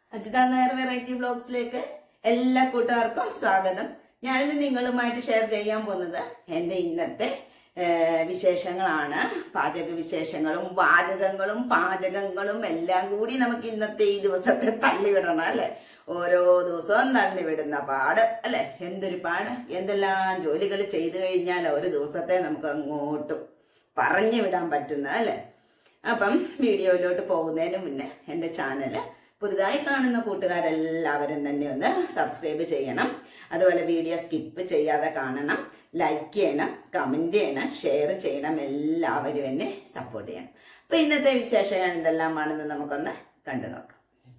Ajitha Nair variety ബ്ലോഗ്സിലേക്ക് എല്ലാ കൂട്ടുകാർക്കും സ്വാഗതം ഞാനിന്ന് നിങ്ങളുമായിട്ട് ഷെയർ ചെയ്യാൻ പോകുന്നത് എന്റെ ഇന്നത്തെ ആ, വിശേഷങ്ങളാണ് പാചക വിശേഷങ്ങളും വാചകങ്ങളും പാചകങ്ങളും എല്ലാം കൂടി നമുക്ക് ഇന്നത്തെ ഈ ദിവസത്തെ തള്ളിവിടണം അല്ലെ ഓരോ ദിവസവും തള്ളിവിടുന്ന പാട് അല്ലെ എന്തൊരു പാട് എന്തെല്ലാം ജോലികൾ ചെയ്തു കഴിഞ്ഞാൽ ഒരു ദിവസത്തെ നമുക്ക് അങ്ങോട്ടും പറഞ്ഞു വിടാൻ പറ്റുന്ന അല്ലെ അപ്പം വീഡിയോയിലോട്ട് പോകുന്നതിന് മുന്നേ എൻ്റെ ചാനല് പുതുതായി കാണുന്ന കൂട്ടുകാരെല്ലാവരും തന്നെ ഒന്ന് സബ്സ്ക്രൈബ് ചെയ്യണം അതുപോലെ വീഡിയോ സ്കിപ്പ് ചെയ്യാതെ കാണണം ലൈക്ക് ചെയ്യണം കമന്റ് ചെയ്യണം ഷെയർ ചെയ്യണം എല്ലാവരും എന്നെ സപ്പോർട്ട് ചെയ്യണം അപ്പൊ ഇന്നത്തെ വിശേഷങ്ങൾ എന്തെല്ലാമാണെന്ന് നമുക്കൊന്ന് കണ്ടു നോക്കാം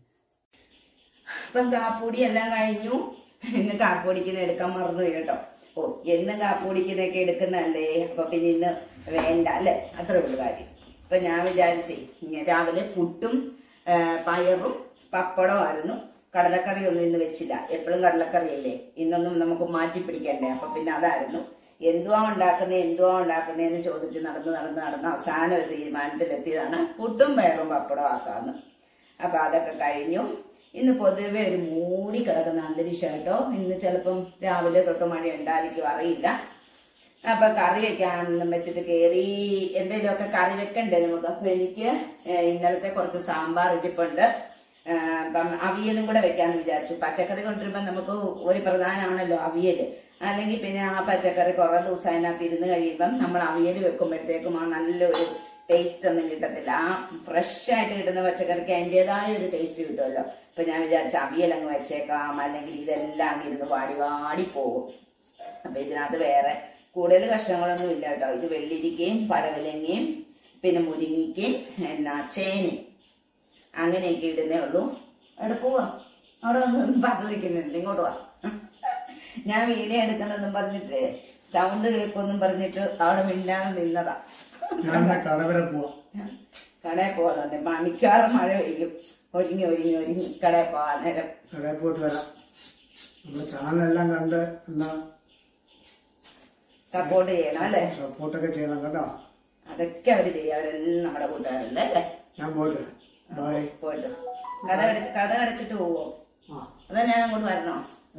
അപ്പം കാപ്പൂടി എല്ലാം കഴിഞ്ഞു ഇന്ന് കാപ്പൂടിക്കുന്ന എടുക്കാൻ മറന്നു കേട്ടോ ഓ എന്നും കാപ്പൂടിക്കുന്നൊക്കെ എടുക്കുന്നതല്ലേ അപ്പൊ പിന്നെ ഇന്ന് വേണ്ട അല്ലേ അത്രേ ഉള്ളു കാര്യം അപ്പൊ ഞാൻ വിചാരിച്ചേ ഇങ്ങനെ രാവിലെ പുട്ടും ആ, പയറും പപ്പടമായിരുന്നു കടലക്കറി ഒന്നും ഇന്ന് വെച്ചില്ല എപ്പോഴും കടലക്കറിയല്ലേ ഇന്നൊന്നും നമുക്ക് മാറ്റി പിടിക്കണ്ടേ അപ്പൊ പിന്നെ അതായിരുന്നു എന്തുവാ ഉണ്ടാക്കുന്നത് എന്തുവാ ഉണ്ടാക്കുന്നത് എന്ന് ചോദിച്ച് നടന്ന് നടന്ന് നടന്ന് അവസാനം ഒരു തീരുമാനത്തിലെത്തിയതാണ് പുട്ടും പയറും പപ്പടവും ആക്കാന്ന് അപ്പൊ അതൊക്കെ കഴിഞ്ഞു ഇന്ന് പൊതുവെ ഒരു മൂടി കിടക്കുന്ന അന്തരീക്ഷം കേട്ടോ ഇന്ന് ചിലപ്പം രാവിലെ തൊട്ട് മഴ ഉണ്ടായിരിക്കും അറിയില്ല അപ്പൊ കറി വെക്കാനൊന്നും വെച്ചിട്ട് കയറി എന്തെങ്കിലുമൊക്കെ കറി വെക്കണ്ടേ നമുക്ക് അപ്പൊ എനിക്ക് ഏഹ്, ഇന്നലത്തെ കുറച്ച് സാമ്പാർ ഇരിപ്പുണ്ട് ഏഹ്, അപ്പം അവിയലും കൂടെ വെക്കാന്ന് വിചാരിച്ചു പച്ചക്കറി കൊണ്ടുവരുമ്പോൾ നമുക്ക് ഒരു പ്രധാനമാണല്ലോ അവിയല് അല്ലെങ്കിൽ പിന്നെ ആ പച്ചക്കറി കുറെ ദിവസം അതിനകത്ത് ഇരുന്ന് കഴിയുമ്പം നമ്മൾ അവിയൽ വെക്കുമ്പോഴത്തേക്കും ആ നല്ലൊരു ടേസ്റ്റ് ഒന്നും കിട്ടത്തില്ല ആ ഫ്രഷ് ആയിട്ട് കിട്ടുന്ന പച്ചക്കറിക്ക് അതിൻ്റെതായ ഒരു ടേസ്റ്റ് കിട്ടുമല്ലോ ഇപ്പൊ ഞാൻ വിചാരിച്ച അവിയൽ അങ്ങ് വെച്ചേക്കാം അല്ലെങ്കിൽ ഇതെല്ലാം അങ്ങ് ഇരുന്ന് വാടി വാടി പോകും അപ്പൊ ഇതിനകത്ത് വേറെ കൂടുതൽ കഷ്ണങ്ങളൊന്നും ഇല്ല കേട്ടോ ഇത് വെള്ളിരിക്കയും പടവലങ്ങയും പിന്നെ മുരിങ്ങിക്കയും എന്നാ ചേനയും അങ്ങനെയൊക്കെ ഇടുന്നേ ഉള്ളൂ അവിടെ പോവാ അവിടെ ഒന്ന് പാത്ത് നിൽക്കുന്നുണ്ട് ഇങ്ങോട്ട് വാ ഞാൻ വീഡിയോ എടുക്കണമെന്നും പറഞ്ഞിട്ട് സൗണ്ട് കേൾക്കുമെന്നും പറഞ്ഞിട്ട് അവിടെ മിണ്ടാതെ നിന്നതാ ഞാൻ കട വരെ പോവാം കടയിൽ പോകാറുണ്ട് മിക്കവാറും മഴ പെയ്യും ഒരുങ്ങി ഒരുങ്ങി ഒരുങ്ങി കടയിൽ പോകാൻ നേരം കടയിൽ പോയിട്ട് വരാം നമ്മുടെ ചാനലെല്ലാം കണ്ട് എന്നാ സപ്പോർട്ട് ചെയ്യണം അല്ലേ സപ്പോർട്ടൊക്കെ ചെയ്യണം കേട്ടോ അതൊക്കെ അവര് ചെയ്യും അവരെല്ലാം നമ്മുടെ കൂട്ടുകാരല്ലേ അല്ലേ ഞാൻ പോയിട്ട് ബൈ പോയിട്ട് കഥ അടച്ച് കഥ അടച്ചിട്ട് പോവോ ആ അതാ ഞാൻ അങ്ങോട്ട് വരണോ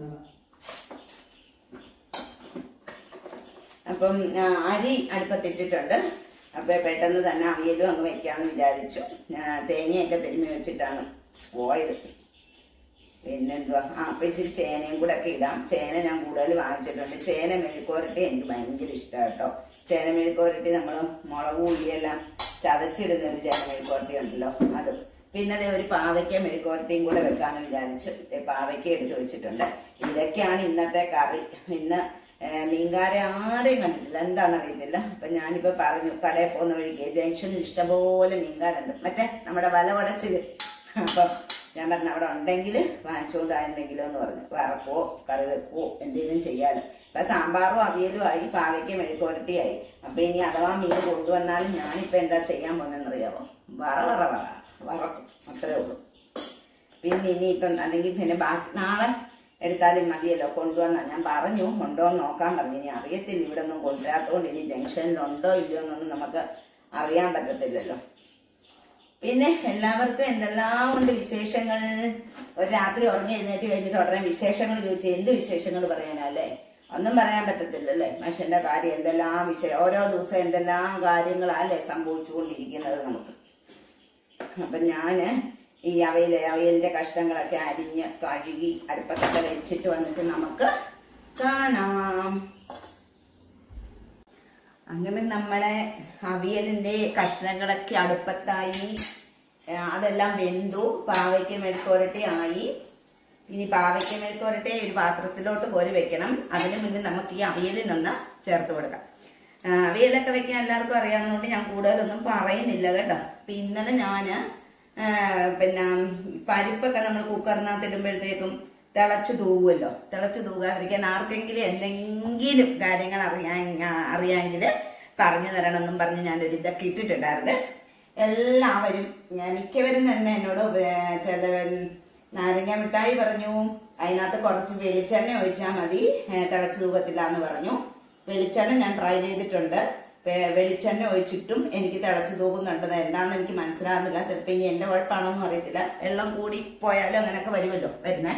അപ്പം ആ, അരി അടുപ്പത്തിട്ടിട്ടുണ്ട് അപ്പൊ പെട്ടെന്ന് തന്നെ അവിയലും അങ്ങ് വെക്കാന്ന് വിചാരിച്ചു ഞാൻ തേങ്ങയൊക്കെ തിരുമ്മി വെച്ചിട്ടാണ് പോയത് പിന്നെന്തുവാ ആ അപ്പൊ ഇച്ചിരി ചേനയും കൂടെ ഒക്കെ ഇടാം ചേന ഞാൻ കൂടുതൽ വാങ്ങിച്ചിട്ടുണ്ട് ചേന മെഴുക്കോരട്ടി എനിക്ക് ഭയങ്കര ഇഷ്ടമാണ് കേട്ടോ ചേന മെഴുക്കോരട്ടി നമ്മൾ മുളക് ഉള്ളിയെല്ലാം ചതച്ചിടുന്ന ഒരു ചേന മെഴുക്കോരട്ടി ഉണ്ടല്ലോ അത് പിന്നെ ദേ ഒരു പാവയ്ക്ക മെഴുക്കോരട്ടിയും കൂടെ വെക്കാന്ന് വിചാരിച്ചു ദേ പാവയ്ക്ക എടുത്ത് വെച്ചിട്ടുണ്ട് ഇതൊക്കെയാണ് ഇന്നത്തെ കറി ഇന്ന് ഏഹ്, മീൻകാരെ ആരെയും കണ്ടിട്ടില്ല എന്താണെന്നറിയത്തില്ല അപ്പൊ ഞാനിപ്പോ പറഞ്ഞു കടയിൽ പോകുന്ന വഴിക്ക് ജംഗ്ഷനിൽ ഇഷ്ടംപോലെ മീൻകാരുണ്ട് മറ്റേ നമ്മുടെ വല ഉടച്ചില് അപ്പം ഞാൻ പറഞ്ഞു അവിടെ ഉണ്ടെങ്കിൽ വാങ്ങിച്ചുകൊണ്ട് എന്തെങ്കിലും എന്ന് പറഞ്ഞു വറക്കോ കറി വെക്കോ എന്തെങ്കിലും ചെയ്യാലോ ഇപ്പൊ സാമ്പാറും അവിയലും ആയി പാവയ്ക്ക് മെഴുക്കുരട്ടിയായി അപ്പൊ ഇനി അഥവാ മീൻ കൊണ്ടുവന്നാലും ഞാനിപ്പോ എന്താ ചെയ്യാൻ പോകുന്നതെന്നറിയാമോ വറ വറ വറ വറക്കും അത്രേ ഉള്ളൂ പിന്നെ ഇനിയിപ്പം അല്ലെങ്കിൽ പിന്നെ ബാക്കി നാളെ എടുത്താലും മതിയല്ലോ കൊണ്ടുവന്നാ ഞാൻ പറഞ്ഞു ഉണ്ടോ എന്ന് നോക്കാൻ പറഞ്ഞു ഇനി അറിയത്തില്ല ഇവിടെ ഒന്നും കൊണ്ടുവരാത്തതുകൊണ്ട് ഇനി ജംഗ്ഷനിൽ ഉണ്ടോ ഇല്ലയോ എന്നൊന്നും നമുക്ക് അറിയാൻ പറ്റത്തില്ലല്ലോ പിന്നെ എല്ലാവർക്കും എന്തെല്ലാം ഉണ്ട് വിശേഷങ്ങൾ ഒരു രാത്രി ഉറങ്ങി എഴുന്നേറ്റ് കഴിഞ്ഞിട്ട് ഉടനെ വിശേഷങ്ങൾ ചോദിച്ചു എന്ത് വിശേഷങ്ങൾ പറയാനല്ലേ ഒന്നും പറയാൻ പറ്റത്തില്ലല്ലേ മനുഷ്യന്റെ കാര്യം എന്തെല്ലാം വിഷയം ഓരോ ദിവസം എന്തെല്ലാം കാര്യങ്ങളല്ലേ സംഭവിച്ചുകൊണ്ടിരിക്കുന്നത് നമുക്ക് അപ്പൊ ഞാന് ഈ അവയിലെ അവയിലിന്റെ കഷ്ണങ്ങളൊക്കെ അരിഞ്ഞ് കഴുകി അടുപ്പത്തൊക്കെ വെച്ചിട്ട് വന്നിട്ട് നമുക്ക് കാണാം അങ്ങനെ നമ്മളെ അവിയലിന്റെ കഷ്ണങ്ങളൊക്കെ അടുപ്പത്തായി ആ, അതെല്ലാം വെന്തു പാവയ്ക്ക് മെഴുക്കോരട്ടി ആയി ഇനി പാവയ്ക്ക് മെഴുക്കോരട്ടി ഒരു പാത്രത്തിലോട്ട് കോരി വെക്കണം അതിന് മുന്നേ നമുക്ക് ഈ അവിയലിനൊന്ന് ചേർത്ത് കൊടുക്കാം ആ, അവിയലൊക്കെ വെക്കാൻ എല്ലാവർക്കും അറിയാവുന്നതുകൊണ്ട് ഞാൻ കൂടുതലൊന്നും പറയുന്നില്ല കേട്ടോ അപ്പൊ ഇന്നലെ ഞാന് ആ, പിന്നെ പരിപ്പൊക്കെ നമ്മൾ കുക്കറിനകത്ത് ഇടുമ്പോഴത്തേക്കും തിളച്ച് തൂവുമല്ലോ തിളച്ച് തൂകാതിരിക്കാൻ ആർക്കെങ്കിലും എന്തെങ്കിലും കാര്യങ്ങൾ അറിയാൻ അറിയാമെങ്കിൽ പറഞ്ഞു തരണമെന്നും പറഞ്ഞ് ഞാൻ ഒരു ഇതൊക്കെ ഇട്ടിട്ടുണ്ടായിരുന്നു എല്ലാവരും ഞാൻ മിക്കവരും തന്നെ എന്നോട് വേ- ചില നാരങ്ങ മിഠായി പറഞ്ഞു അതിനകത്ത് കുറച്ച് വെളിച്ചെണ്ണ ഒഴിച്ചാൽ മതി ഏ, തിളച്ച് തൂകത്തില്ലാന്ന് പറഞ്ഞു വെളിച്ചെണ്ണ ഞാൻ ട്രൈ ചെയ്തിട്ടുണ്ട് വെ- വെളിച്ചെണ്ണ ഒഴിച്ചിട്ടും എനിക്ക് തിളച്ച് തൂകുന്നുണ്ടെന്ന് എന്താണെന്ന് എനിക്ക് മനസ്സിലാകുന്നില്ല ചിലപ്പോൾ ഇനി എന്റെ കുഴപ്പമാണോന്നും അറിയത്തില്ല വെള്ളം കൂടി പോയാലും അങ്ങനെയൊക്കെ വരുമല്ലോ വരുന്നേ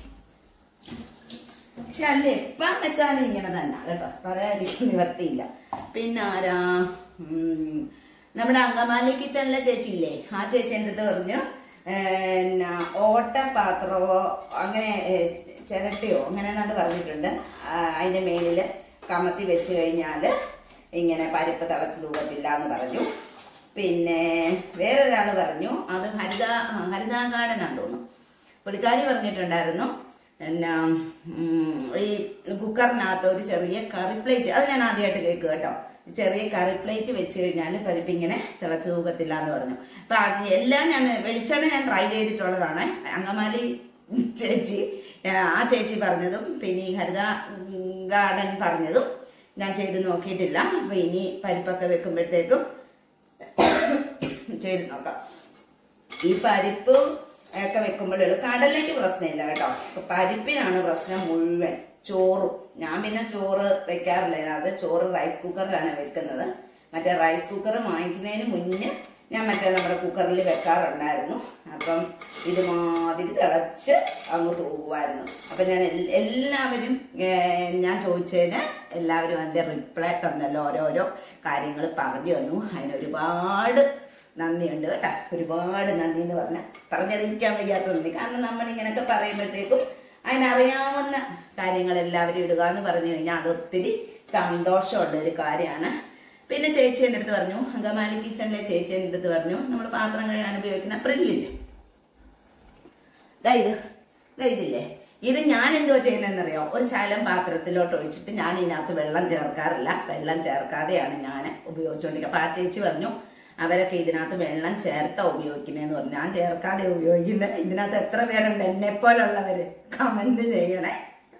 പക്ഷെ അല്ല എപ്പം വെച്ചാലും ഇങ്ങനെ തന്നെ കേട്ടോ പറയാതിരിക്കും നിവർത്തിയില്ല പിന്നെ ആരാ ഉം, നമ്മുടെ അങ്കമാലി കിച്ചണിലെ ചേച്ചിയില്ലേ ആ ചേച്ചി എൻ്റെ അടുത്ത് പറഞ്ഞു എന്നാ ഓട്ട പാത്രമോ അങ്ങനെ ഏ, ചിരട്ടയോ അങ്ങനെ ഏതാണ്ട് പറഞ്ഞിട്ടുണ്ട് ആ, അതിന്റെ മേളില് കമത്തി വെച്ച് കഴിഞ്ഞാൽ ഇങ്ങനെ പരിപ്പ് തിളച്ച് തൂകത്തില്ല എന്ന് പറഞ്ഞു പിന്നെ വേറൊരാൾ പറഞ്ഞു അത് ഹരിത ഹരിതാ ഗാർഡനാന്ന് തോന്നുന്നു പുള്ളിക്കാരി പറഞ്ഞിട്ടുണ്ടായിരുന്നു എന്നാ ഉം, ഈ കുക്കറിനകത്ത് ഒരു ചെറിയ കറി പ്ലേറ്റ് അത് ഞാൻ ആദ്യമായിട്ട് കേൾക്കുക കേട്ടോ ചെറിയ കറി പ്ലേറ്റ് വെച്ച് കഴിഞ്ഞാൽ പരിപ്പ് ഇങ്ങനെ തിളച്ചു തൂക്കത്തില്ല എന്ന് പറഞ്ഞു അപ്പൊ അത് എല്ലാം ഞാൻ വെളിച്ചെണ്ണ ഞാൻ ട്രൈ ചെയ്തിട്ടുള്ളതാണ് അങ്കമാലി ചേച്ചി ആ ചേച്ചി പറഞ്ഞതും പിന്നെ ഈ ഹരിത ഗാർഡൻ പറഞ്ഞതും ഞാൻ ചെയ്ത് നോക്കിയിട്ടില്ല അപ്പൊ ഇനി പരിപ്പൊക്കെ വെക്കുമ്പോഴത്തേക്കും ചെയ്ത് നോക്കാം ഈ പരിപ്പ് ഒക്കെ വെക്കുമ്പോഴുള്ള കടലയ്ക്ക് പ്രശ്നമില്ല കേട്ടോ ഇപ്പൊ പരിപ്പിനാണ് പ്രശ്നം മുഴുവൻ ചോറും ഞാൻ പിന്നെ ചോറ് വെക്കാറില്ല അത് ചോറ് റൈസ് കുക്കറിലാണ് വെക്കുന്നത് മറ്റേ റൈസ് കുക്കർ വാങ്ങിക്കുന്നതിന് മുന്നേ ഞാൻ മറ്റേ നമ്മുടെ കുക്കറിൽ വെക്കാറുണ്ടായിരുന്നു അപ്പം ഇതുമാതിരി തിളച്ച് അങ്ങ് തൂകുമായിരുന്നു അപ്പൊ ഞാൻ എൽ- എല്ലാവരും ഏർ, ഞാൻ ചോദിച്ചതിന് എല്ലാവരും അതിന്റെ റിപ്ലൈ തന്നല്ലോ ഓരോരോ കാര്യങ്ങൾ പറഞ്ഞു തന്നു അതിന് ഒരുപാട് നന്ദിയുണ്ട് കേട്ടോ ഒരുപാട് നന്ദി എന്ന് പറഞ്ഞാൽ പറഞ്ഞറിയിക്കാൻ വയ്യാത്ത നന്ദി കാരണം നമ്മൾ ഇങ്ങനെയൊക്കെ പറയുമ്പോഴത്തേക്കും അതിനറിയാവുന്ന കാര്യങ്ങൾ എല്ലാവരും ഇടുക എന്ന് പറഞ്ഞു കഴിഞ്ഞാൽ അത് ഒത്തിരി സന്തോഷമുള്ള ഒരു കാര്യമാണ് പിന്നെ ചേച്ചി എൻ്റെ അടുത്ത് പറഞ്ഞു അങ്കമാലി കിച്ചണിലെ ചേച്ചി എൻ്റെ അടുത്ത് പറഞ്ഞു നമ്മൾ പാത്രം കഴുകാൻ ഉപയോഗിക്കുന്ന പ്രില്ലില്ലേ ദാ ഇത് ദാ ഇതില്ലേ ഇത് ഞാൻ എന്തോ ചെയ്യുന്നതെന്നറിയോ ഒരു ശകലം പാത്രത്തിലോട്ട് ഒഴിച്ചിട്ട് ഞാൻ ഇതിനകത്ത് വെള്ളം ചേർക്കാറില്ല വെള്ളം ചേർക്കാതെയാണ് ഞാൻ ഉപയോഗിച്ചുകൊണ്ടിരിക്കുക അപ്പൊ ആ ചേച്ചി പറഞ്ഞു അവരൊക്കെ ഇതിനകത്ത് വെള്ളം ചേർത്താ ഉപയോഗിക്കുന്നതെന്ന് പറഞ്ഞു ഞാൻ ചേർക്കാതെ ഉപയോഗിക്കുന്നത് ഇതിനകത്ത് എത്ര പേരുണ്ട് എന്നെ പോലുള്ളവര് കമന്റ് ചെയ്യണേ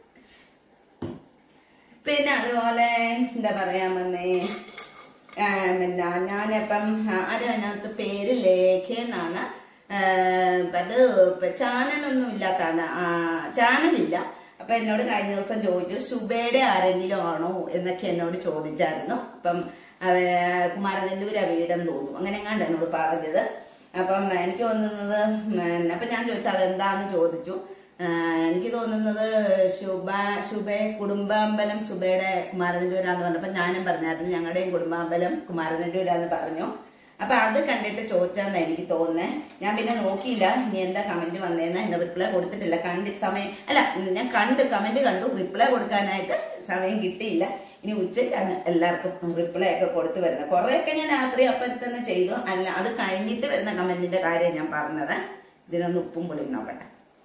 പിന്നെ അതുപോലെ എന്താ പറയാൻ വന്നേ ആ, പിന്നെ ഞാനിപ്പം ആരും അതിനകത്ത് പേര് ലേഖ എന്നാണ് ആ, അത് ചാനലൊന്നും ഇല്ലാത്താണ് ചാനലില്ല അപ്പൊ എന്നോട് കഴിഞ്ഞ ദിവസം ചോദിച്ചു ശുഭയുടെ ആരെങ്കിലും ആണോ എന്നൊക്കെ എന്നോട് ചോദിച്ചായിരുന്നു അപ്പം അവ- കുമാരനെല്ലൂരാ വീടെന്ന് തോന്നുന്നു അങ്ങനെ എങ്ങാണ്ട് എന്നോട് പറഞ്ഞത് അപ്പം എനിക്ക് തോന്നുന്നത് ഉം, അപ്പൊ ഞാൻ ചോദിച്ചു അതെന്താന്ന് ചോദിച്ചു ആ, എനിക്ക് തോന്നുന്നത് ശുഭ ശുഭ കുടുംബാമ്പലം ശുഭയുടെ കുമാരനെല്ലൂരാന്ന് പറഞ്ഞപ്പോ ഞാനും പറഞ്ഞായിരുന്നു ഞങ്ങളുടെയും കുടുംബാമ്പലം കുമാരനെല്ലൂരാന്ന് പറഞ്ഞു അപ്പൊ അത് കണ്ടിട്ട് ചോദിച്ചാന്ന് എനിക്ക് തോന്നുന്നേ ഞാൻ പിന്നെ നോക്കിയില്ല ഇനി എന്താ കമന്റ് വന്നേന്ന് എന്നെ റിപ്ലൈ കൊടുത്തിട്ടില്ല കണ്ടി സമയം അല്ല ഞാൻ കണ്ട് കമന്റ് കണ്ടു റിപ്ലൈ കൊടുക്കാനായിട്ട് സമയം കിട്ടിയില്ല ഇനി ഉച്ചയ്ക്കാണ് എല്ലാവർക്കും റിപ്ലൈ ഒക്കെ കൊടുത്തു വരുന്നത് കുറെയൊക്കെ ഞാൻ രാത്രി അപ്പം തന്നെ ചെയ്തു അല്ല അത് കഴിഞ്ഞിട്ട് വരുന്ന കമന്റിന്റെ കാര്യം ഞാൻ പറഞ്ഞത് ഇതിനൊന്ന് ഉപ്പും പുളിയും നോക്കട്ടെ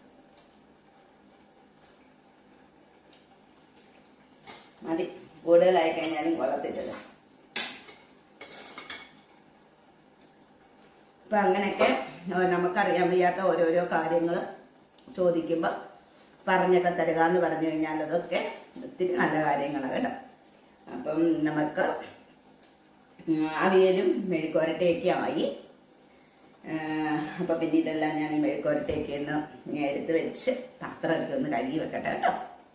മതി കൂടുതലായി കഴിഞ്ഞാലും കൊള്ളത്തില്ലത് അപ്പൊ അങ്ങനെയൊക്കെ ഏഹ് നമുക്കറിയാൻ വയ്യാത്ത ഓരോരോ കാര്യങ്ങൾ ചോദിക്കുമ്പോൾ പറഞ്ഞൊക്കെ തരിക എന്ന് പറഞ്ഞു കഴിഞ്ഞാൽ അതൊക്കെ ഒത്തിരി നല്ല കാര്യങ്ങളാണ് കേട്ടോ അപ്പം നമുക്ക് ഉം, അവിയലും മെഴുക്കുരട്ടയൊക്കെ ആയി ഏഹ് അപ്പൊ പിന്നെ ഇതെല്ലാം ഞാൻ ഈ മെഴുക്കുരട്ടയൊക്കെ ഒന്ന് ഇങ്ങനെ എടുത്ത് വെച്ച് പാത്രമൊക്കെ ഒന്ന് കഴുകി വെക്കട്ടെ കേട്ടോ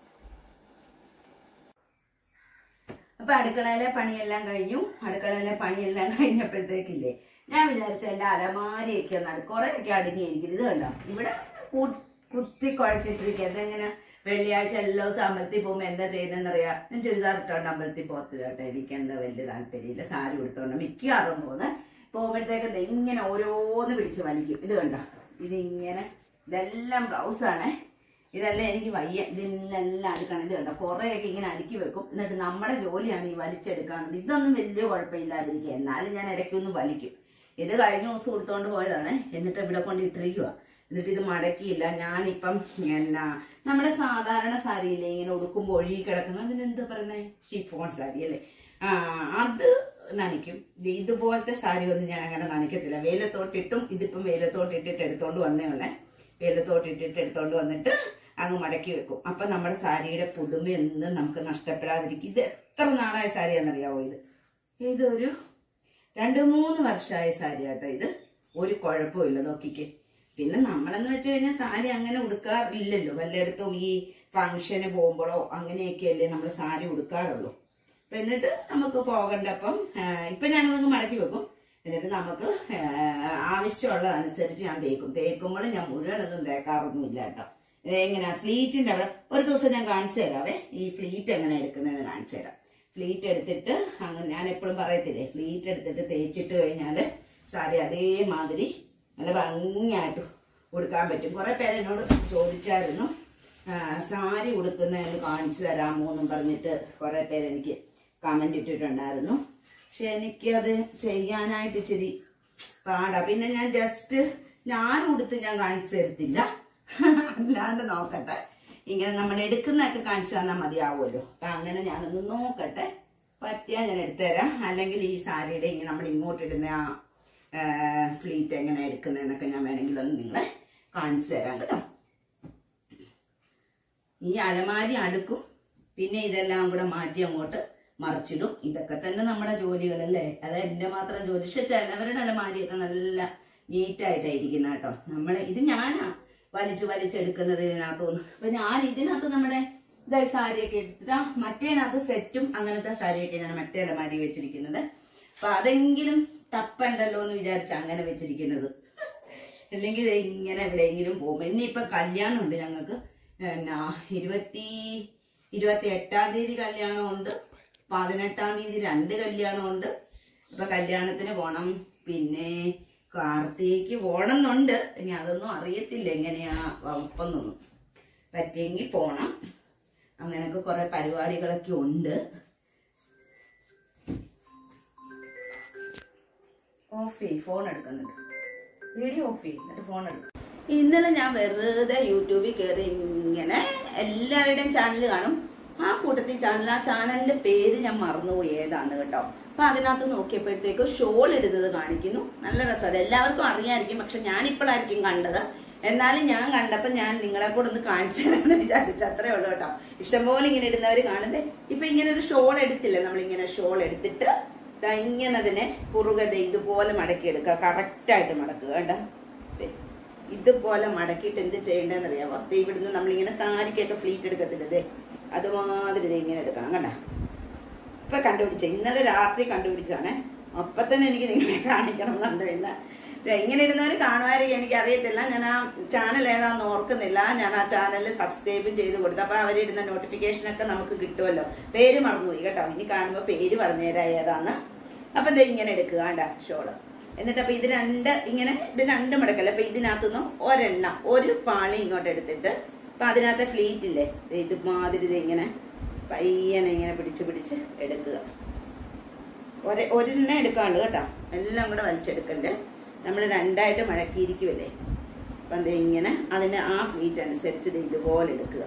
അപ്പൊ അടുക്കളയിലെ പണിയെല്ലാം കഴിഞ്ഞു അടുക്കളയിലെ പണിയെല്ലാം കഴിഞ്ഞപ്പോഴത്തേക്കില്ലേ ഞാൻ വിചാരിച്ച എന്റെ അലമാരിയൊക്കെ ഒന്ന് കുറെയൊക്കെ അടുങ്ങിയിരിക്കും ഇത് കണ്ടോ ഇവിടെ കു- കുത്തി കുഴച്ചിട്ടിരിക്കുക അതെങ്ങനെ വെള്ളിയാഴ്ച എല്ലാ ദിവസം അമ്പലത്തിൽ പോകുമ്പോൾ എന്താ ചെയ്യുന്നതെന്നറിയാം ഞാൻ ചുരിദാർ ഇട്ടോണ്ട് അമ്പലത്തിൽ പോകത്തില്ല കേട്ടോ എനിക്ക് എന്താ വലിയ താല്പര്യമില്ല സാരി ഉടുത്തോണ്ട് മിക്കവാറും പോകുന്നത് പോകുമ്പോഴത്തേക്ക് ദേ ഇങ്ങനെ ഓരോന്ന് പിടിച്ച് വലിക്കും ഇത് കണ്ടോ ഇതിങ്ങനെ ഇതെല്ലാം ബ്ലൗസാണേ ഇതെല്ലാം എനിക്ക് വയ്യ ഇതിനെല്ലാം അടുക്കണം ഇത് കണ്ടോ കുറേയൊക്കെ ഇങ്ങനെ അടുക്കി വെക്കും എന്നിട്ട് നമ്മുടെ ജോലിയാണ് ഈ വലിച്ചെടുക്കാന്നത് ഇതൊന്നും വലിയ കുഴപ്പമില്ലാതിരിക്കുക എന്നാലും ഞാൻ ഇടയ്ക്കൊന്ന് വലിക്കും ഇത് കഴിഞ്ഞ ദിവസം കൊടുത്തോണ്ട് പോയതാണ് എന്നിട്ട് ഇവിടെ കൊണ്ട് ഇട്ടിരിക്കുക എന്നിട്ട് ഇത് മടക്കിയില്ല ഞാനിപ്പം എന്നാ നമ്മുടെ സാധാരണ സാരിയില്ലേ ഇങ്ങനെ ഉടുക്കുമ്പോൾ ഒഴുകി കിടക്കുന്ന അതിനെന്താ പറയുന്നത് ഷിഫോൺ സാരി അല്ലേ ആ അത് നനയ്ക്കും ഇത് ഇതുപോലത്തെ സാരി ഒന്നും ഞാൻ അങ്ങനെ നനയ്ക്കത്തില്ല വെയിലത്തോട്ടിട്ടും ഇതിപ്പം വെയിലത്തോട്ടിട്ടിട്ട് എടുത്തോണ്ട് വന്നേ ഉള്ളേ വെയിലത്തോട്ടിട്ടിട്ട് എടുത്തോണ്ട് വന്നിട്ട് അങ്ങ് മടക്കി വെക്കും അപ്പൊ നമ്മുടെ സാരിയുടെ പുതുമയൊന്നും നമുക്ക് നഷ്ടപ്പെടാതിരിക്കും ഇത് എത്ര നാളായ സാരിയാണെന്നറിയാവോ ഇത് ഇതൊരു രണ്ട് മൂന്ന് വർഷമായ സാരി കേട്ടോ ഇത് ഒരു കുഴപ്പമില്ല നോക്കിക്കേ പിന്നെ നമ്മളെന്ന് വെച്ച് കഴിഞ്ഞാൽ സാരി അങ്ങനെ ഉടുക്കാറില്ലല്ലോ വല്ലയിടത്തും ഈ ഫംഗ്ഷന് പോകുമ്പോഴോ അങ്ങനെയൊക്കെയല്ലേ നമ്മൾ സാരി ഉടുക്കാറുള്ളൂ അപ്പൊ എന്നിട്ട് നമുക്ക് പോകണ്ടപ്പം ആ, ഇപ്പൊ ഞാനതൊന്ന് മടക്കി വെക്കും എന്നിട്ട് നമുക്ക് ആ, ആവശ്യമുള്ള അനുസരിച്ച് ഞാൻ തേക്കും തേക്കുമ്പോൾ ഞാൻ മുഴുവനൊന്നും തേക്കാറൊന്നുമില്ല കേട്ടോ എങ്ങനെ ഫ്ലീറ്റിന്റെ അവിടെ ഒരു ദിവസം ഞാൻ കാണിച്ചു തരാവേ ഈ ഫ്ലീറ്റ് എങ്ങനെ എടുക്കുന്നതെന്ന് കാണിച്ചു തരാം ഫ്ലീറ്റ് എടുത്തിട്ട് അങ്ങനെ ഞാൻ എപ്പോഴും പറയത്തില്ലേ ഫ്ലീറ്റ് എടുത്തിട്ട് തേച്ചിട്ട് കഴിഞ്ഞാല് സാരി അതേമാതിരി നല്ല ഭംഗിയായിട്ട് ഉടുക്കാൻ പറ്റും കുറെ പേര് എന്നോട് ചോദിച്ചായിരുന്നു ആ, സാരി ഉടുക്കുന്നതിന് കാണിച്ചു തരാമോ എന്നും പറഞ്ഞിട്ട് കുറെ പേര് എനിക്ക് കമന്റ് ഇട്ടിട്ടുണ്ടായിരുന്നു പക്ഷെ എനിക്കത് ചെയ്യാനായിട്ട് ഇച്ചിരി പാടാ പിന്നെ ഞാൻ ജസ്റ്റ് ഞാൻ ഉടുത്ത് ഞാൻ കാണിച്ചു തരത്തില്ല അല്ലാണ്ട് നോക്കട്ടെ ഇങ്ങനെ നമ്മൾ എടുക്കുന്നതൊക്കെ കാണിച്ചു തന്നാൽ മതിയാവുമല്ലോ അപ്പൊ അങ്ങനെ ഞാനൊന്ന് നോക്കട്ടെ പറ്റിയാൽ ഞാൻ എടുത്തുതരാം അല്ലെങ്കിൽ ഈ സാരിയുടെ ഇങ്ങനെ നമ്മൾ ഇങ്ങോട്ട് ഇടുന്ന ആ ഫ്ലീറ്റ് എങ്ങനെ എടുക്കുന്നതെന്നൊക്കെ ഞാൻ വേണമെങ്കിൽ ഒന്ന് നിങ്ങളെ കാണിച്ചു തരാം കേട്ടോ ഈ അലമാരി അടുക്കും പിന്നെ ഇതെല്ലാം കൂടെ മാറ്റി അങ്ങോട്ട് മറിച്ചിടും ഇതൊക്കെ തന്നെ നമ്മുടെ ജോലികളല്ലേ അത് എന്റെ മാത്രം ജോലി പക്ഷെ ചിലവരുടെ അലമാരിയൊക്കെ നല്ല നീറ്റായിട്ടാണ് ഇരിക്കുന്ന കേട്ടോ നമ്മളെ ഇത് ഞാനാ വലിച്ചു വലിച്ചെടുക്കുന്നത് ഇതിനകത്തുനിന്ന് അപ്പൊ ഞാൻ ഇതിനകത്ത് നമ്മുടെ ഇതായി സാരിയൊക്കെ എടുത്തിട്ട് ആ മറ്റേനകത്ത് സെറ്റും അങ്ങനത്തെ സാരിയൊക്കെ ഞാൻ മറ്റേ അലമാരി വെച്ചിരിക്കുന്നത് അപ്പൊ അതെങ്കിലും തപ്പണ്ടല്ലോ എന്ന് വിചാരിച്ച അങ്ങനെ വെച്ചിരിക്കുന്നത് അല്ലെങ്കിൽ ഇത് ഇങ്ങനെ എവിടെയെങ്കിലും പോകും ഇനിയിപ്പൊ കല്യാണം ഉണ്ട് ഞങ്ങൾക്ക് എന്നാ ഇരുപത്തി ഇരുപത്തി എട്ടാം തീയതി കല്യാണം ഉണ്ട് പതിനെട്ടാം തീയതി രണ്ട് കല്യാണം ഉണ്ട് അപ്പൊ കല്യാണത്തിന് പോണം പിന്നെ കാർത്തികയ്ക്ക് പോണം എന്നുണ്ട് ഇനി അതൊന്നും അറിയത്തില്ല എങ്ങനെയാ വകുപ്പെന്നൊന്നും പറ്റിയെങ്കിൽ പോണം അങ്ങനെയൊക്കെ കുറെ പരിപാടികളൊക്കെ ഉണ്ട് ഓഫ് ചെയ്യ് ഫോൺ എടുക്കുന്നുണ്ട് വീഡിയോ ഓഫ് ചെയ്യും എന്നിട്ട് ഫോൺ എടുക്കും ഇന്നലെ ഞാൻ വെറുതെ യൂട്യൂബിൽ കയറി ഇങ്ങനെ എല്ലാവരുടെയും ചാനൽ കാണും ആ കൂട്ടത്തിൽ ചാനൽ ആ ചാനലിന്റെ പേര് ഞാൻ മറന്നുപോയി ഏതാണ് കേട്ടോ അപ്പൊ അതിനകത്ത് നോക്കിയപ്പോഴത്തേക്ക് ഷോൾ ഇടുന്നത് കാണിക്കുന്നു നല്ല രസമാണ് എല്ലാവർക്കും അറിയാമായിരിക്കും പക്ഷെ ഞാൻ ഇപ്പോഴായിരിക്കും കണ്ടത് എന്നാലും ഞാൻ കണ്ടപ്പോ ഞാൻ നിങ്ങളെ കൂടെ ഒന്ന് കാണിച്ചു തരാമെന്ന് വിചാരിച്ചു അത്രേ ഉള്ളൂ കേട്ടോ ഇഷ്ടംപോലെ ഇങ്ങനെ ഇടുന്നവർ കാണുന്നത് ഇപ്പൊ ഇങ്ങനെ ഒരു ഷോൾ എടുത്തില്ല നമ്മളിങ്ങനെ ഷോൾ എടുത്തിട്ട് ദാ ഇങ്ങനെ അതിനെ കുറുകെ ദേ ഇതുപോലെ മടക്കി എടുക്കുക കറക്റ്റായിട്ട് മടക്കുക കേട്ടോ ദേ, ഇതുപോലെ മടക്കിയിട്ട് എന്ത് ചെയ്യേണ്ടതെന്ന് അറിയാമോ ദേ ഇവിടുന്ന് നമ്മളിങ്ങനെ സാരിക്കൊക്കെ ഫ്ലീറ്റ് എടുക്കത്തില്ല ദേ അതുമാതിരി ദേ ഇങ്ങനെ എടുക്കണം കണ്ട ഇപ്പൊ കണ്ടുപിടിച്ച ഇന്നലെ രാത്രി കണ്ടുപിടിച്ചാണ് അപ്പൊ തന്നെ എനിക്ക് നിങ്ങളെ കാണിക്കണം എന്നുണ്ട് പിന്നെ ദേ, ഇങ്ങനെ ഇടുന്നവർ കാണുമായിരിക്കും എനിക്ക് അറിയത്തില്ല ഞാൻ ആ ചാനൽ ഏതാന്ന് ഓർക്കുന്നില്ല ഞാൻ ആ ചാനലിൽ സബ്സ്ക്രൈബും ചെയ്ത് കൊടുത്തു അപ്പൊ അവരിടുന്ന നോട്ടിഫിക്കേഷൻ ഒക്കെ നമുക്ക് കിട്ടുമല്ലോ പേര് മറന്നുപോയി കേട്ടോ ഇനി കാണുമ്പോൾ പേര് പറഞ്ഞുതരാ ഏതാന്ന് അപ്പൊ ദേ ഇങ്ങനെ എടുക്കുക കണ്ട ഷോള് എന്നിട്ട് അപ്പൊ ഇത് രണ്ട് ഇങ്ങനെ ഇത് രണ്ട് മടക്കല്ല അപ്പൊ ഇതിനകത്തുനിന്ന് ഒരെണ്ണം ഒരു പാളി ഇങ്ങോട്ട് എടുത്തിട്ട് അപ്പൊ അതിനകത്തെ ഫ്ലീറ്റ് ഇല്ലേ ദേ ഇതുമാതിരി ഇത് ഇങ്ങനെ പയ്യനെ ഇങ്ങനെ പിടിച്ച് പിടിച്ച് എടുക്കുക ഒരെ ഒരെണ്ണം എടുക്കാണ്ട് കേട്ടോ എല്ലാം കൂടെ വലിച്ചെടുക്കണ്ട് നമ്മൾ രണ്ടായിട്ട് മടക്കിയിരിക്കുമല്ലേ അപ്പം എന്താ ഇങ്ങനെ അതിന് ആ ഫ്ലീറ്റ് അനുസരിച്ച് ദേ ഇതുപോലെ എടുക്കുക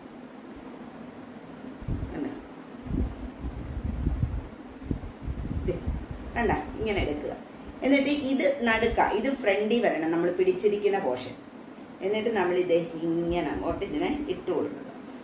കണ്ടോ? ദേ, കണ്ട ഇങ്ങനെ എടുക്കുക എന്നിട്ട് ഇത് നടുക്ക ഇത് ഫ്രണ്ടിൽ വരണം നമ്മൾ പിടിച്ചിരിക്കുന്ന പോർഷൻ എന്നിട്ട് നമ്മൾ ഇത് ഇങ്ങനെ അങ്ങോട്ട് ഇതിനെ ഇട്ട് കൊടുക്കുക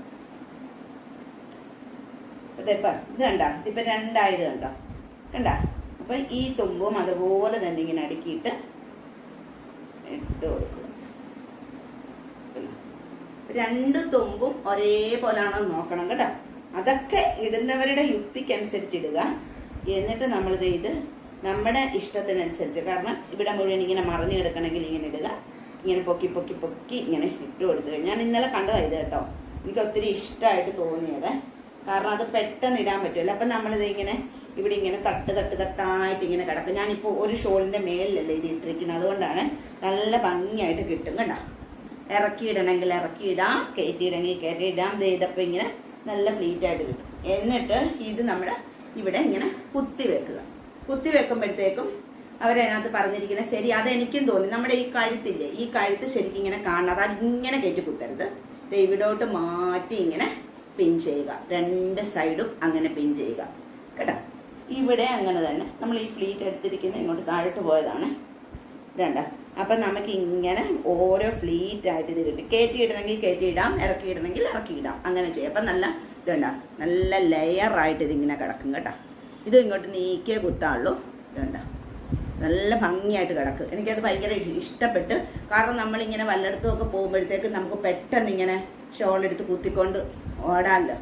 ഇതിപ്പ ഇത് കണ്ട ഇതിപ്പോ രണ്ടായത് കണ്ടോ കണ്ട അപ്പൊ ഈ തുമ്പും അതുപോലെ തന്നെ ഇങ്ങനെ അടുക്കിയിട്ട് ഇട്ട് കൊടുക്കുക കണ്ടോ? രണ്ട് തുമ്പും ഒരേപോലാണോ നോക്കണം കേട്ടോ അതൊക്കെ ഇടുന്നവരുടെ യുക്തിക്കനുസരിച്ച് ഇടുക എന്നിട്ട് നമ്മളിത് ഇത് നമ്മുടെ ഇഷ്ടത്തിനനുസരിച്ച് കാരണം ഇവിടെ മുഴുവൻ ഇങ്ങനെ മറിഞ്ഞു കിടക്കണമെങ്കിൽ ഇങ്ങനെ ഇടുക ഇങ്ങനെ പൊക്കി പൊക്കി പൊക്കി ഇങ്ങനെ ഇട്ട് കൊടുത്തു ഞാൻ ഇന്നലെ കണ്ടതാണ് ഇത് കേട്ടോ എനിക്ക് ഒത്തിരി ഇഷ്ടമായിട്ട് തോന്നിയത് കാരണം അത് പെട്ടെന്ന് ഇടാൻ പറ്റുമല്ലോ അപ്പം നമ്മളിത് ഇങ്ങനെ ഇവിടെ ഇങ്ങനെ തട്ട് തട്ട് തട്ടായിട്ട് ഇങ്ങനെ കിടക്കും ഞാനിപ്പോൾ ഒരു ഷോളിന്റെ മേളിലല്ലേ ഇത് ഇട്ടിരിക്കുന്നത് അതുകൊണ്ടാണ് നല്ല ഭംഗിയായിട്ട് കിട്ടും കണ്ടോ ഇറക്കിയിടണമെങ്കിൽ ഇറക്കിയിടാം കയറ്റിയിടണമെങ്കിൽ കയറ്റിയിടാം ദേ ഇതപ്പം ഇങ്ങനെ നല്ല ഫ്ലീറ്റ് ആയിട്ട് കിട്ടും എന്നിട്ട് ഇത് നമ്മൾ ഇവിടെ ഇങ്ങനെ കുത്തി വെക്കുക കുത്തി വെക്കുമ്പോഴത്തേക്കും അവരതിനകത്ത് പറഞ്ഞിരിക്കുന്നത് ശരി അതെനിക്കും തോന്നി നമ്മുടെ ഈ കഴുത്തില്ലേ ഈ കഴുത്ത് ശരിക്കും ഇങ്ങനെ കാണണം അത് ഇങ്ങനെ കയറ്റി കുത്തരുത് ദേ ഇവിടോട്ട് മാറ്റി ഇങ്ങനെ പിൻ ചെയ്യുക രണ്ട് സൈഡും അങ്ങനെ പിൻ ചെയ്യുക കേട്ടോ ഇവിടെ അങ്ങനെ തന്നെ നമ്മൾ ഈ ഫ്ലീറ്റ് എടുത്തിരിക്കുന്ന ഇങ്ങോട്ട് താഴോട്ട് പോയതാണ് ഇതണ്ട അപ്പം നമുക്ക് ഇങ്ങനെ ഓരോ ഫ്ലീറ്റ് ആയിട്ട് ഇത് കിട്ടും കയറ്റിയിടണമെങ്കിൽ കയറ്റിയിടാം ഇറക്കിയിടണമെങ്കിൽ ഇറക്കിയിടാം അങ്ങനെ ചെയ്യാം അപ്പം നല്ല ഇതുണ്ട നല്ല ലെയർ ആയിട്ട് ഇതിങ്ങനെ കിടക്കും കേട്ടോ ഇത് ഇങ്ങോട്ട് നീക്കിയേ കുത്താള്ളൂ ഇതുണ്ട നല്ല ഭംഗിയായിട്ട് കിടക്കും എനിക്കത് ഭയങ്കര ഇഷ്- ഇഷ്ടപ്പെട്ട് കാരണം നമ്മളിങ്ങനെ വല്ലയിടത്തും ഒക്കെ പോകുമ്പോഴത്തേക്ക് നമുക്ക് പെട്ടെന്ന് ഇങ്ങനെ ഷോൾ എടുത്ത് കുത്തിക്കൊണ്ട് ഓടാമല്ലോ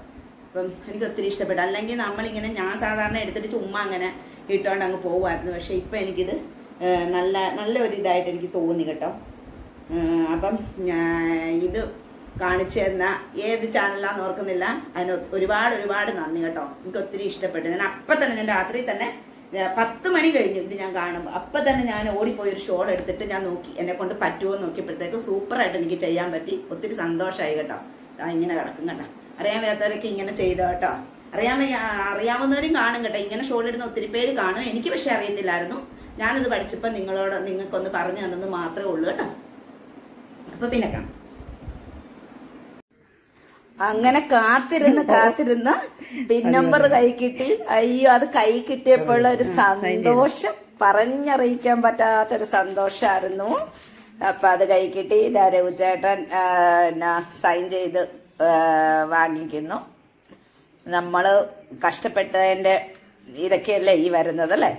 അപ്പം എനിക്ക് ഒത്തിരി ഇഷ്ടപ്പെട്ടു അല്ലെങ്കിൽ നമ്മളിങ്ങനെ ഞാൻ സാധാരണ എടുത്തിട്ട് ചുമ്മാ അങ്ങനെ ഇട്ടുകൊണ്ട് അങ്ങ് പോകുമായിരുന്നു പക്ഷെ ഇപ്പം എനിക്കിത് ആ, നല്ല നല്ല ഒരു ഇതായിട്ട് എനിക്ക് തോന്നി കേട്ടോ ആ, അപ്പം ഞാൻ ഇത് കാണിച്ചു തന്ന ഏത് ചാനലാന്ന് ഓർക്കുന്നില്ല അതിന് ഒ- ഒരുപാട് ഒരുപാട് നന്ദി കേട്ടോ എനിക്ക് ഒത്തിരി ഇഷ്ടപ്പെട്ടു ഞാൻ അപ്പം തന്നെ ഞാൻ രാത്രി തന്നെ ഏ, പത്ത് മണി കഴിഞ്ഞു ഇത് ഞാൻ കാണുമ്പോൾ അപ്പം തന്നെ ഞാൻ ഓടിപ്പോയി ഒരു ഷോൾ എടുത്തിട്ട് ഞാൻ നോക്കി എന്നെ കൊണ്ട് പറ്റുമോ എന്ന് നോക്കിയപ്പോഴത്തേക്ക് സൂപ്പറായിട്ട് എനിക്ക് ചെയ്യാൻ പറ്റി ഒത്തിരി സന്തോഷമായി കേട്ടോ ദാ ഇങ്ങനെ കിടക്കും കേട്ടോ അറിയാൻ വയ്യാത്തവരൊക്കെ ഇങ്ങനെ ചെയ്തോ കേട്ടോ അറിയാൻ വയ്യ അറിയാവുന്നവരും കാണും കേട്ടോ ഇങ്ങനെ ഷോൾ ഇടുന്ന ഒത്തിരി പേര് കാണും എനിക്ക് പക്ഷെ അറിയത്തില്ലായിരുന്നു ഞാനിത് പഠിച്ചപ്പോൾ നിങ്ങളോട് നിങ്ങൾക്കൊന്ന് പറഞ്ഞു തന്നത് മാത്രമേ ഉള്ളൂ കേട്ടോ അപ്പൊ പിന്നെ കാണാം അങ്ങനെ കാത്തിരുന്ന് കാത്തിരുന്ന് പിൻ നമ്പർ കൈ കിട്ടി അയ്യോ അത് കൈ കിട്ടിയപ്പോൾ ഒരു സന്തോഷം പറഞ്ഞറിയിക്കാൻ പറ്റാത്തൊരു സന്തോഷമായിരുന്നു അപ്പൊ അത് കൈ കിട്ടി ഇതാ രഘുചേട്ടൻ സൈൻ ചെയ്ത് ആ, വാങ്ങിക്കുന്നു നമ്മള് കഷ്ടപ്പെട്ടതിന്റെ ഇതൊക്കെയല്ലേ ഈ വരുന്നത് അല്ലേ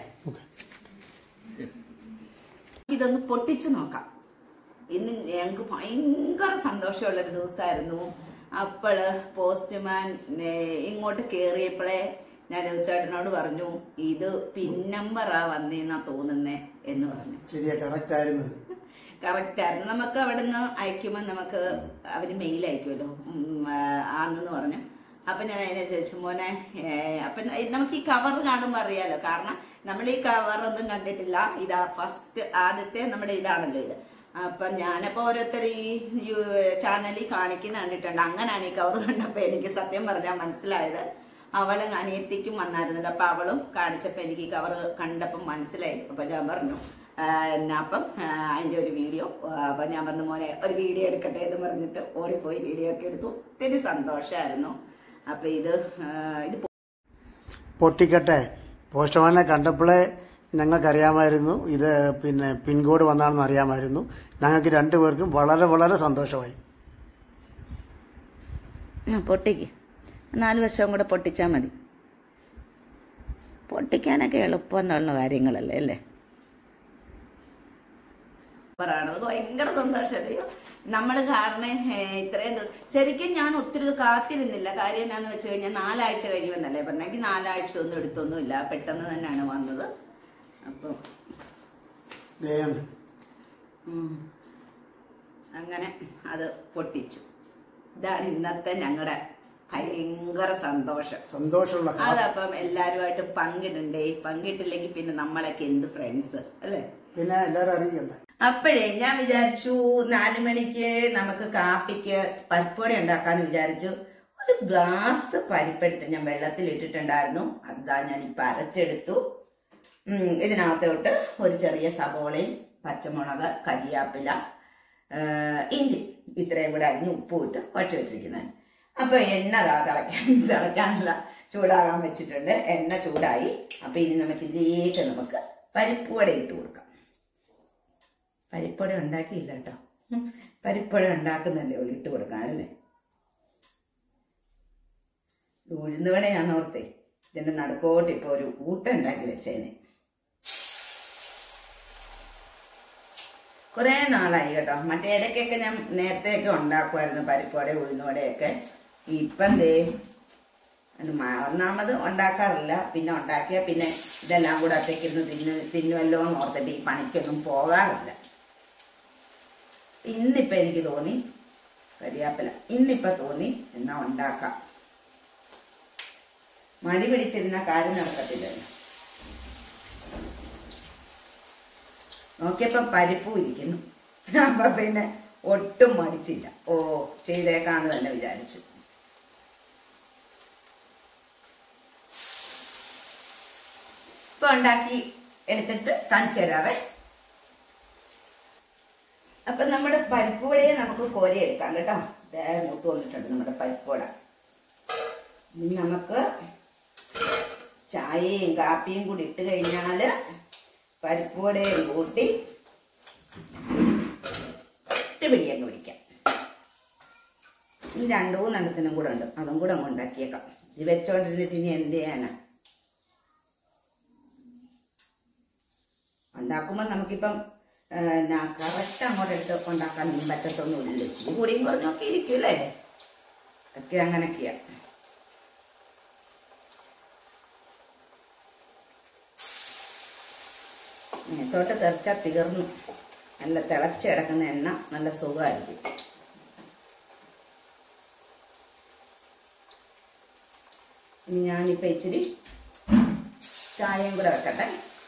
ഇതൊന്ന് പൊട്ടിച്ചു നോക്കാം ഇന്ന് ഞങ്ങൾക്ക് ഭയങ്കര സന്തോഷമുള്ളൊരു ദിവസമായിരുന്നു അപ്പോള് പോസ്റ്റ്മാൻ ഇങ്ങോട്ട് കയറിയപ്പോഴേ ഞാൻ രവിചേട്ടനോട് പറഞ്ഞു ഇത് പിൻ നമ്പറാ വന്നേന്നാ തോന്നുന്നേ എന്ന് പറഞ്ഞു ശരിയാ കറക്റ്റ് ആയിരുന്നു കറക്റ്റ് ആയിരുന്നു നമുക്ക് അവിടെ നിന്ന് അയക്കുമ്പോൾ നമുക്ക് അവര് മെയിൽ അയക്കുമല്ലോ ഉം, ആ, ആന്നെന്ന് പറഞ്ഞു അപ്പൊ ഞാൻ അതിനെ ചോദിച്ചു മോനെ ഏ, അപ്പൊ നമുക്ക് ഈ കവർ കാണുമ്പോൾ അറിയാലോ കാരണം നമ്മൾ ഈ കവർ ഒന്നും കണ്ടിട്ടില്ല ഇതാ ഫസ്റ്റ് ആദ്യത്തെ നമ്മുടെ ഇതാണല്ലോ ഇത് അപ്പൊ ഞാനപ്പോ ഓരോരുത്തർ ഈ ചാനലിൽ കാണിക്കുന്ന കണ്ടിട്ടുണ്ട് അങ്ങനെയാണ് ഈ കവർ കണ്ടപ്പോ എനിക്ക് സത്യം പറഞ്ഞാൽ മനസ്സിലായത് അവള് അനിയത്തിക്കും വന്നായിരുന്നല്ലോ അപ്പൊ അവളും കാണിച്ചപ്പോ എനിക്ക് ഈ കവർ കണ്ടപ്പം മനസ്സിലായി അപ്പൊ ഞാൻ പറഞ്ഞു ആ, എന്നാ അപ്പം ആ, അതിന്റെ ഒരു വീഡിയോ ആ, അപ്പൊ ഞാൻ പറഞ്ഞു മോനെ ഒരു വീഡിയോ എടുക്കട്ടെ എന്ന് പറഞ്ഞിട്ട് ഓടിപ്പോയി വീഡിയോ ഒക്കെ എടുത്തു ഒത്തിരി സന്തോഷമായിരുന്നു അപ്പൊ ഇത് ആ, ഇത് പൊട്ടിക്കട്ടെ പോസ്റ്റ്മാനെ കണ്ടപ്പോഴേ ഞങ്ങൾക്കറിയാമായിരുന്നു ഇത് പിന്നെ പിൻകോഡ് വന്നാണെന്ന് അറിയാമായിരുന്നു ഞങ്ങൾക്ക് രണ്ടുപേർക്കും വളരെ വളരെ സന്തോഷമായി ആ, പൊട്ടിക്ക് നാല് വശവും കൂടെ പൊട്ടിച്ചാൽ മതി പൊട്ടിക്കാനൊക്കെ എളുപ്പം എന്നുള്ള കാര്യങ്ങളല്ലേ അല്ലേ പറയണത് ഭയങ്കര സന്തോഷമല്ലയോ നമ്മൾ കാരണം ഏ, ഇത്രയും ദിവസം ശരിക്കും ഞാൻ ഒത്തിരി കാത്തിരുന്നില്ല കാര്യം എന്നാന്ന് വെച്ച് കഴിഞ്ഞാൽ നാലാഴ്ച കഴിയുമെന്നല്ലേ പറഞ്ഞെങ്കിൽ നാലാഴ്ച ഒന്നും എടുത്തൊന്നുമില്ല പെട്ടെന്ന് തന്നെയാണ് വന്നത് അപ്പം ദയം ഉം. അങ്ങനെ അത് പൊട്ടിച്ചു ഇതാണ് ഇന്നത്തെ ഞങ്ങളുടെ ഭയങ്കര സന്തോഷം സന്തോഷമുള്ള കാ- അതപ്പം എല്ലാരുമായിട്ട് പങ്കിടണ്ടേ പങ്കിട്ടില്ലെങ്കിൽ പിന്നെ നമ്മളൊക്കെ എന്ത് ഫ്രണ്ട്സ് അല്ലേ പിന്നെ എല്ലാവരും അറിയിക്കണ്ടേ അപ്പോഴേ ഞാൻ വിചാരിച്ചു നാലു മണിക്ക് നമുക്ക് കാപ്പിക്ക് പരിപ്പുവട ഉണ്ടാക്കാന്ന് വിചാരിച്ചു ഒരു ഗ്ലാസ് പരിപ്പെടുത്ത് ഞാൻ വെള്ളത്തിൽ ഇട്ടിട്ടുണ്ടായിരുന്നു അതാ ഞാൻ ഇപ്പൊ അരച്ചെടുത്തു ഉം, ഇതിനകത്തോട്ട് ഒരു ചെറിയ സബോളയും പച്ചമുളക് കരിയാപ്പില ആ, ഇഞ്ചി ഇത്രയും കൂടെ അരിഞ്ഞ് ഉപ്പും ഇട്ട് കുഴച്ച് വെച്ചിരിക്കുന്നത് അപ്പൊ എണ്ണ ദാ തിളയ്ക്കാൻ തിളയ്ക്കാനല്ല ചൂടാകാൻ വെച്ചിട്ടുണ്ട് എണ്ണ ചൂടായി അപ്പൊ ഇനി നമുക്ക് ഇതിലേക്ക് നമുക്ക് പരിപ്പുവട ഇട്ട് കൊടുക്കാം പരിപ്പുവട ഉണ്ടാക്കിയില്ല കേട്ടോ ഉം. പരിപ്പുവട ഉണ്ടാക്കുന്നല്ലേ ഉള്ളു ഇട്ട് കൊടുക്കാനല്ലേ ഉഴുന്നുവട ഞാൻ ഓർത്തേ ഇതിന്റെ നടുക്കോട്ട് ഇപ്പൊ ഒരു ഊട്ട ഉണ്ടാക്കി വെച്ചേനെ കുറെ നാളായി കേട്ടോ മറ്റേ ഇടയ്ക്കൊക്കെ ഞാൻ നേരത്തെയൊക്കെ ഉണ്ടാക്കുമായിരുന്നു പരിപ്പുവട ഉഴുന്നുവടയൊക്കെ ഇപ്പം ദേ അത് മ- ഒന്നാമത് ഉണ്ടാക്കാറില്ല പിന്നെ ഉണ്ടാക്കിയ പിന്നെ ഇതെല്ലാം കൂടെ ഒറ്റയ്ക്കിരുന്ന് തിന്നു തിന്നുമല്ലോ എന്ന് ഓർത്തിട്ട് ഈ പണിക്കൊന്നും പോകാറില്ല ഇന്നിപ്പം എനിക്ക് തോന്നി കരിയാപ്പില ഇന്നിപ്പം തോന്നി എന്നാ ഉണ്ടാക്കാം മടി പിടിച്ചിരുന്ന കാര്യം നടക്കത്തില്ലല്ലോ നോക്കിയപ്പോ പരിപ്പും ഇരിക്കുന്നു അപ്പൊ പിന്നെ ഒട്ടും മടിച്ചില്ല ഓ ചെയ്തേക്കാന്ന് തന്നെ വിചാരിച്ചു ഇപ്പൊ ഉണ്ടാക്കി എടുത്തിട്ട് കാണിച്ചു തരാവേ അപ്പൊ നമ്മുടെ പരിപ്പുവടയെ നമുക്ക് കോരി എടുക്കാം കേട്ടോ ദേ മൂത്ത് വന്നിട്ടുണ്ട് നമ്മുടെ പരിപ്പുവട ഇനി നമുക്ക് ചായയും കാപ്പിയും കൂടി ഇട്ട് കഴിഞ്ഞാല് പരിപ്പുവടയും കൂട്ടി ഒറ്റ പിടിയങ്ങ് പിടിക്കാം ഈ രണ്ടു മൂന്നെണ്ണത്തിനും കൂടെ ഉണ്ട് അതും കൂടെ അങ്ങ് ഉണ്ടാക്കിയേക്കാം ഇത് വെച്ചോണ്ടിരുന്നിട്ട് ഇനി എന്ത് ചെയ്യാനാ ഉണ്ടാക്കുമ്പോൾ നമുക്കിപ്പം കറക്റ്റ് അങ്ങോട്ട് എടുത്ത് ഉണ്ടാക്കാനൊന്നും പറ്റത്തൊന്നുമില്ല ഇച്ചിരി കൂടിയും കുറഞ്ഞൊക്കെ ഇരിക്കും അല്ലേ ഒക്കെ അങ്ങനെയൊക്കെയാ മുഖത്തോട്ട് തെറിച്ചാൽ തീർന്നു നല്ല തിളച്ച് കിടക്കുന്ന എണ്ണ നല്ല സുഖമായിരിക്കും ഇനി ഞാനിപ്പോൾ ഇച്ചിരി ചായയും കൂടെ വെക്കട്ടെ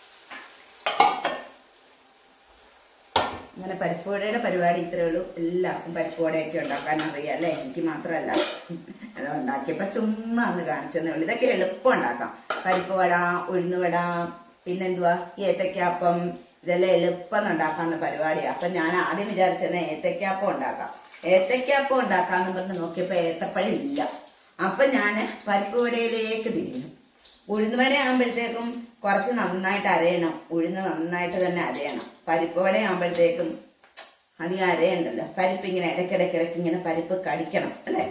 അങ്ങനെ പരിപ്പുവടയുടെ പരിപാടി ഇത്രയേ ഉള്ളൂ എല്ലാവർക്കും പരിപ്പുവടയൊക്കെ ഉണ്ടാക്കാൻ അറിയാം അല്ലേ എനിക്ക് മാത്രമല്ല അത് ഉണ്ടാക്കിയപ്പോൾ ചുമ്മാ ഒന്ന് കാണിച്ചെന്നേ ഉള്ളൂ ഇതൊക്കെ എളുപ്പം ഉണ്ടാക്കാം പരിപ്പുവട ഉഴുന്നുവട പിന്നെന്തുവാ ഏത്തക്കാപ്പം ഇതെല്ലാം എളുപ്പം ഉണ്ടാക്കാവുന്ന പരിപാടിയാണ് അപ്പം ഞാൻ ആദ്യം വിചാരിച്ചത് ഏത്തക്കാപ്പം ഉണ്ടാക്കാം ഏത്തക്കാപ്പം ഉണ്ടാക്കാന്ന് പറഞ്ഞ് നോക്കിയപ്പോൾ ഏത്തപ്പഴം ഇല്ല അപ്പം ഞാൻ പരിപ്പുവടയിലേക്ക് തിരിഞ്ഞു ഉഴുന്നുവട ആകുമ്പോഴത്തേക്കും കുറച്ച് നന്നായിട്ട് അരയണം ഉഴുന്ന് നന്നായിട്ട് തന്നെ അരയണം പരിപ്പ് വട ആകുമ്പോഴത്തേക്കും അധികം അരയണ്ടല്ലോ പരിപ്പ് ഇങ്ങനെ ഇടയ്ക്കിടയ്ക്കിടയ്ക്ക് ഇങ്ങനെ പരിപ്പ് കടിക്കണം അല്ലേ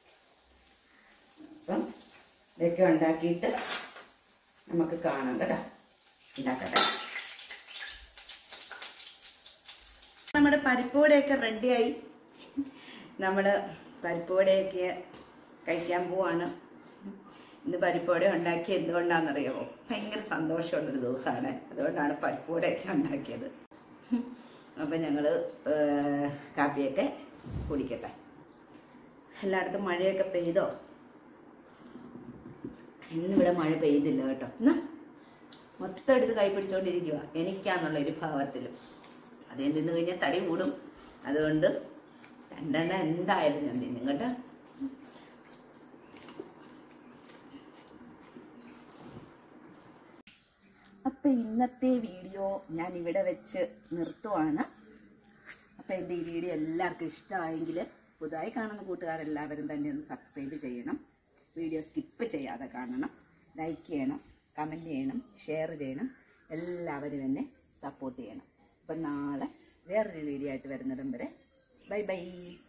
അപ്പം ഇതൊക്കെ ഉണ്ടാക്കിയിട്ട് നമുക്ക് കാണാം കേട്ടോ ഉണ്ടാക്കട്ടെ നമ്മുടെ പരിപ്പുവടയൊക്കെ റെഡിയായി നമ്മൾ പരിപ്പുവടയൊക്കെ കഴിക്കാൻ പോവാണ് ഇന്ന് പരിപ്പുവട ഉണ്ടാക്കി എന്തുകൊണ്ടാണെന്നറിയാമോ ഭയങ്കര സന്തോഷമുള്ളൊരു ദിവസമാണ് അതുകൊണ്ടാണ് പരിപ്പുവടയൊക്കെ ഉണ്ടാക്കിയത് അപ്പം ഞങ്ങൾ കാപ്പിയൊക്കെ കുടിക്കട്ടെ എല്ലായിടത്തും മഴയൊക്കെ പെയ്തോ ഇന്നിവിടെ മഴ പെയ്തില്ല കേട്ടോ എന്നാ മൊത്തം എടുത്ത് കൈ പിടിച്ചോണ്ടിരിക്കുക എനിക്കാന്നുള്ള ഒരു ഭാവത്തിലും അതേ തിന്നു കഴിഞ്ഞാൽ തടി കൂടും അതുകൊണ്ട് രണ്ടെണ്ണം എന്തായാലും ഞാൻ തിന്നും കേട്ടോ അപ്പം ഇന്നത്തെ വീഡിയോ ഞാൻ ഇവിടെ വെച്ച് നിർത്തുവാണ് അപ്പം എൻ്റെ ഈ വീഡിയോ എല്ലാവർക്കും ഇഷ്ടമായെങ്കിൽ പുതുതായി കാണുന്ന കൂട്ടുകാരെല്ലാവരും തന്നെ ഒന്ന് സബ്സ്ക്രൈബ് ചെയ്യണം വീഡിയോ സ്കിപ്പ് ചെയ്യാതെ കാണണം ലൈക്ക് ചെയ്യണം കമൻറ്റ് ചെയ്യണം ഷെയർ ചെയ്യണം എല്ലാവരും എന്നെ സപ്പോർട്ട് ചെയ്യണം അപ്പം നാളെ വേറൊരു വീഡിയോ ആയിട്ട് വരുന്നിടം വരെ ബൈ ബൈ